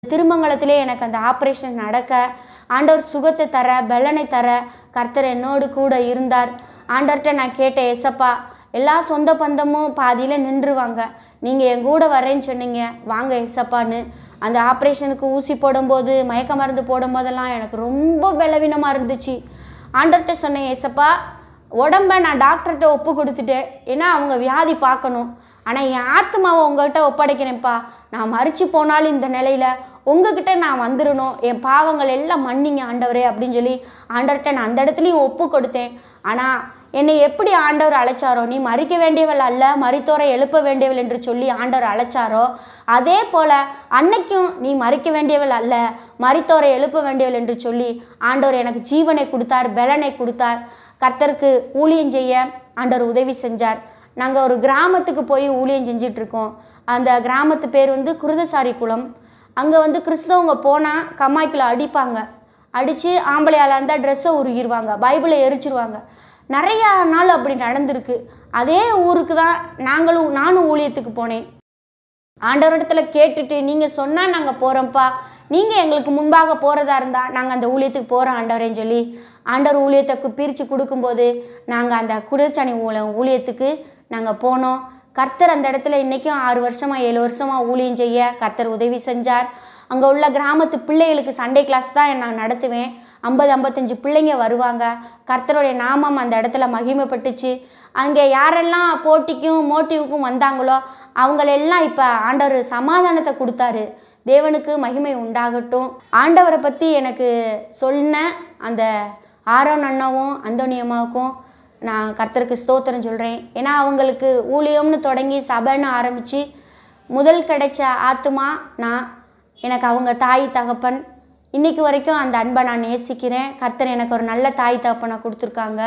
திருமங்கலத்திலே எனக்கு அந்த ஆப்ரேஷன் நடக்க ஆண்டவர் சுகத்தை தர பலனை தர கர்த்தர் என்னோடு கூட இருந்தார் ஆண்டவர்கிட்ட நான் கேட்டேன் எசப்பா எல்லா சொந்த பந்தமும் பாதியில் நின்றுவாங்க நீங்கள் என் கூட வரேன்னு சொன்னீங்க வாங்க எசப்பான்னு அந்த ஆப்ரேஷனுக்கு ஊசி போடும்போது மயக்க மருந்து போடும்போதெல்லாம் எனக்கு ரொம்ப பலவீனமாக இருந்துச்சு ஆண்டர்கிட்ட சொன்னேன் ஏசப்பா உடம்ப நான் டாக்டர்கிட்ட ஒப்பு கொடுத்துட்டேன் ஏன்னா அவங்க வியாதி பார்க்கணும் ஆனால் என் ஆத்மாவை உங்ககிட்ட ஒப்படைக்கிறேன்ப்பா நான் மறிச்சு போனாலும் இந்த நிலையில் உங்ககிட்ட நான் வந்துடணும் என் பாவங்கள் எல்லாம் மன்னிங்க ஆண்டவரே அப்படின்னு சொல்லி ஆண்டவர்கிட்ட நான் அந்த இடத்துலையும் ஒப்பு கொடுத்தேன் ஆனால் என்னை எப்படி ஆண்டவர் அழைச்சாரோ நீ மறிக்க வேண்டியவள் அல்ல மறித்தோரை எழுப்ப வேண்டியவள் என்று சொல்லி ஆண்டவர் அழைச்சாரோ அதே போல அன்னைக்கும் நீ மறிக்க வேண்டியவள் அல்ல மறித்தோரை எழுப்ப வேண்டியவள் என்று சொல்லி ஆண்டவர் எனக்கு ஜீவனை கொடுத்தார் பலனை கொடுத்தார் கர்த்தருக்கு ஊழியம் செய்ய ஆண்டவர் உதவி செஞ்சார் நாங்கள் ஒரு கிராமத்துக்கு போய் ஊழியம் செஞ்சிட்டு இருக்கோம் அந்த கிராமத்து பேர் வந்து குருதசாரி குளம் அங்கே வந்து கிறிஸ்தவங்க போனால் கம்மாய்க்குள்ள அடிப்பாங்க அடித்து ஆம்பளையால் இருந்தால் ட்ரெஸ்ஸை உருகிடுவாங்க பைபிளை எரிச்சிருவாங்க நிறையா நாள் அப்படி நடந்திருக்கு அதே ஊருக்கு தான் நாங்களும் நானும் ஊழியத்துக்கு போனேன் ஆண்டவரிடத்துல கேட்டுட்டு நீங்கள் சொன்னால் நாங்கள் போகிறோம்ப்பா நீங்கள் எங்களுக்கு முன்பாக போகிறதா இருந்தால் நாங்கள் அந்த ஊழியத்துக்கு போகிறோம் ஆண்டவரேன்னு சொல்லி ஆண்டவர் ஊழியத்தை பிரித்து கொடுக்கும்போது நாங்கள் அந்த குடிச்சாணி ஊழ ஊழியத்துக்கு நாங்கள் போனோம் கர்த்தர் அந்த இடத்துல இன்றைக்கும் ஆறு வருஷமாக ஏழு வருஷமாக ஊழியம் செய்ய கர்த்தர் உதவி செஞ்சார் அங்கே உள்ள கிராமத்து பிள்ளைகளுக்கு சண்டே கிளாஸ் தான் நான் நடத்துவேன் ஐம்பது ஐம்பத்தஞ்சு பிள்ளைங்க வருவாங்க கர்த்தருடைய நாமம் அந்த இடத்துல மகிமைப்பட்டுச்சு அங்கே யாரெல்லாம் போட்டிக்கும் மோட்டிவுக்கும் வந்தாங்களோ அவங்களெல்லாம் இப்போ ஆண்டவர் சமாதானத்தை கொடுத்தாரு தேவனுக்கு மகிமை உண்டாகட்டும் ஆண்டவரை பற்றி எனக்கு சொன்ன அந்த ஆரோன் அண்ணாவும் அந்தோனியம்மாவுக்கும் நான் கர்த்தருக்கு ஸ்தோத்திரம் சொல்கிறேன் ஏன்னா அவங்களுக்கு ஊழியம்னு தொடங்கி சபைன்னு ஆரம்பித்து முதல் கிடைச்ச ஆத்துமா நான் எனக்கு அவங்க தாய் தகப்பன் இன்னைக்கு வரைக்கும் அந்த அன்பை நான் நேசிக்கிறேன் கர்த்தர் எனக்கு ஒரு நல்ல தாய் தகப்பனை கொடுத்துருக்காங்க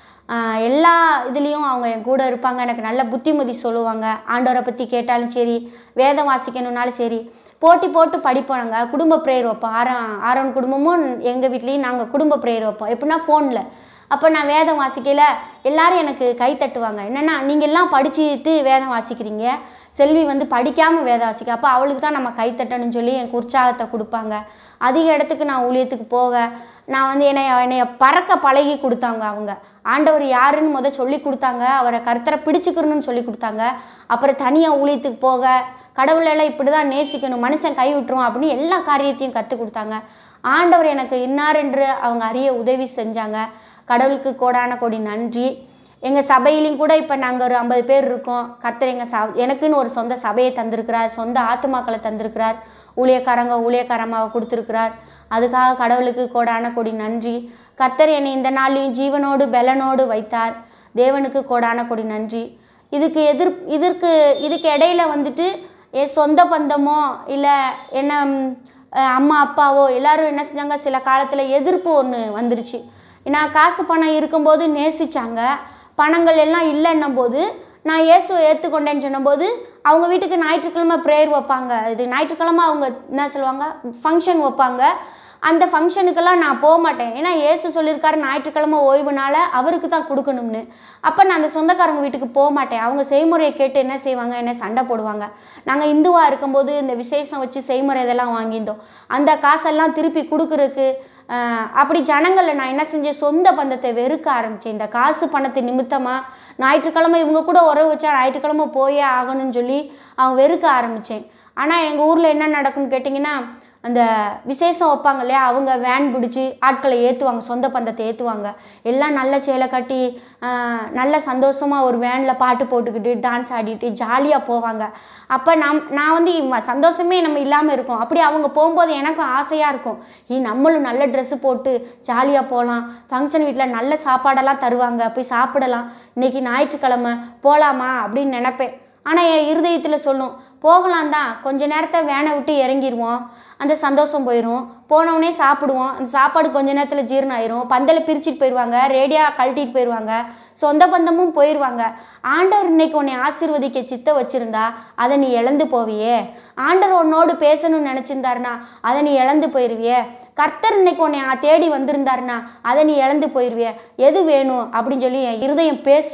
ஆஹ் எல்லா இதுலேயும் அவங்க என் கூட இருப்பாங்க எனக்கு நல்ல புத்திமதி சொல்லுவாங்க ஆண்டவரை பற்றி கேட்டாலும் சரி வேதம் வாசிக்கணுன்னாலும் சரி போட்டி போட்டு படிப்போம் நாங்கள் குடும்ப ப்ரேயர் வைப்போம் ஆரம் ஆரோன் குடும்பமும் எங்கள் வீட்லேயும் நாங்கள் குடும்ப ப்ரேயர் வைப்போம் எப்படின்னா ஃபோனில் அப்போ நான் வேதம் வாசிக்கல எல்லாரும் எனக்கு கை தட்டுவாங்க என்னென்னா நீங்கள் எல்லாம் படிச்சுட்டு வேதம் வாசிக்கிறீங்க செல்வி வந்து படிக்காமல் வேதம் வாசிக்க அப்போ அவளுக்கு தான் நம்ம கை தட்டணும்னு சொல்லி எனக்கு உற்சாகத்தை கொடுப்பாங்க அதிக இடத்துக்கு நான் ஊழியத்துக்கு போக நான் வந்து என்னை என்னைய பறக்க பழகி கொடுத்தாங்க அவங்க ஆண்டவர் யாருன்னு முத சொல்லி கொடுத்தாங்க அவரை கருத்தரை பிடிச்சுக்கிறணும்னு சொல்லி கொடுத்தாங்க அப்புறம் தனியாக ஊழியத்துக்கு போக கடவுளெல்லாம் இப்படி தான் நேசிக்கணும் மனுஷன் கை விட்டுரும் அப்படின்னு எல்லா காரியத்தையும் கற்றுக் கொடுத்தாங்க ஆண்டவர் எனக்கு இன்னார் என்று அவங்க அறிய உதவி செஞ்சாங்க கடவுளுக்கு கோடான கோடி நன்றி எங்கள் சபையிலையும் கூட இப்போ நாங்கள் ஒரு ஐம்பது பேர் இருக்கோம் கர்த்தர் எங்கள் ச எனக்குன்னு ஒரு சொந்த சபையை தந்திருக்கிறார் சொந்த ஆத்துமாக்களை தந்திருக்கிறார் ஊழியக்காரங்க ஊழியக்காரமாவை கொடுத்துருக்கிறார் அதுக்காக கடவுளுக்கு கோடான கோடி நன்றி கர்த்தர் என்னை இந்த நாள்லையும் ஜீவனோடு பெலனோடு வைத்தார் தேவனுக்கு கோடான கோடி நன்றி இதுக்கு எதிர் இதற்கு இதுக்கு இடையில வந்துட்டு என் சொந்த பந்தமோ இல்லை என்ன ம், அஹ் அம்மா அப்பாவோ எல்லாரும் என்ன செஞ்சாங்க சில காலத்தில் எதிர்ப்பு ஒன்று வந்துருச்சு ஏன்னா காசு பணம் இருக்கும்போது நேசிச்சாங்க பணங்கள் எல்லாம் இல்லைன்னும் போது நான் இயேசுவை ஏற்றுக்கொண்டேன்னு சொன்னபோது அவங்க வீட்டுக்கு ஞாயிற்றுக்கிழமை ப்ரேயர் வைப்பாங்க இது ஞாயிற்றுக்கிழமை அவங்க என்ன சொல்லுவாங்க ஃபங்க்ஷன் வைப்பாங்க அந்த ஃபங்க்ஷனுக்கெல்லாம் நான் போக மாட்டேன் ஏன்னா இயேசு சொல்லியிருக்காரு ஞாயிற்றுக்கிழமை ஓய்வுனால அவருக்கு தான் கொடுக்கணும்னு அப்போ நான் அந்த சொந்தக்காரங்க வீட்டுக்கு போக மாட்டேன் அவங்க செய்முறையை கேட்டு என்ன செய்வாங்க என்ன சண்டை போடுவாங்க நாங்கள் இந்துவாக இருக்கும்போது இந்த விசேஷம் வச்சு செய்முறை இதெல்லாம் வாங்கியிருந்தோம் அந்த காசெல்லாம் திருப்பி கொடுக்குறதுக்கு ஆஹ், அப்படி ஜனங்களை நான் என்ன செஞ்சேன் சொந்த பந்தத்தை வெறுக்க ஆரம்பித்தேன் இந்த காசு பணத்து நிமித்தமாக ஞாயிற்றுக்கிழமை இவங்க கூட உறவு வச்சா ஞாயிற்றுக்கிழமை போயே ஆகணும்னு சொல்லி அவங்க வெறுக்க ஆரம்பித்தேன் ஆனால் எங்கள் ஊரில் என்ன நடக்கும்னு கேட்டிங்கன்னா அந்த விசேஷம் வைப்பாங்க இல்லையா அவங்க வேன் பிடிச்சி ஆட்களை ஏற்றுவாங்க சொந்த பந்தத்தை ஏற்றுவாங்க எல்லாம் நல்ல சேலை கட்டி ஆஹ், நல்ல சந்தோஷமாக ஒரு வேனில் பாட்டு போட்டுக்கிட்டு டான்ஸ் ஆடிட்டு ஜாலியாக போவாங்க அப்போ நம் நான் வந்து இவ- சந்தோஷமே நம்ம இல்லாமல் இருக்கோம் அப்படி அவங்க போகும்போது எனக்கும் ஆசையாக இருக்கும் ஈ நம்மளும் நல்ல ட்ரெஸ்ஸு போட்டு ஜாலியாக போகலாம் ஃபங்க்ஷன் வீட்டில் நல்ல சாப்பாடெல்லாம் தருவாங்க போய் சாப்பிடலாம் இன்னைக்கு ஞாயிற்றுக்கிழமை போகலாமா அப்படின்னு நினப்பேன் ஆனால் என் இருதயத்தில் சொல்லும் போகலாம் தான் கொஞ்ச நேரத்தை வேனை விட்டு இறங்கிடுவோம் அந்த சந்தோஷம் போயிடும் போனவுடனே சாப்பிடுவோம் அந்த சாப்பாடு கொஞ்ச நேரத்தில் ஜீரணம் ஆயிரும் பந்தலை பிரிச்சுட்டு போயிடுவாங்க ரேடியா கழட்டிட்டு போயிடுவாங்க சொந்த பந்தமும் போயிடுவாங்க ஆண்டவர் இன்னைக்கு உன்னை ஆசீர்வதிக்க சித்த வச்சிருந்தா அதை நீ இழந்து போவியே ஆண்டவர் உன்னோடு பேசணும்னு நினச்சிருந்தாருனா அதை நீ இழந்து போயிடுவியே கர்த்தர் இன்னைக்கு உன்னை ஆ- தேடி வந்திருந்தாருனா அதை நீ இழந்து போயிடுவியே எது வேணும் அப்படின்னு சொல்லி என் இருதயம் பேசும்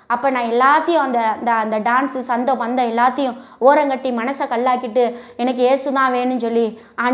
அப்போ நான் எல்லாத்தையும் அந்த அந்த அந்த டான்ஸு சந்த பந்தம் எல்லாத்தையும் ஓரங்கட்டி மனசை கல்லாக்கிட்டு எனக்கு ஏசு தான் வேணும்னு சொல்லி ஆண்டு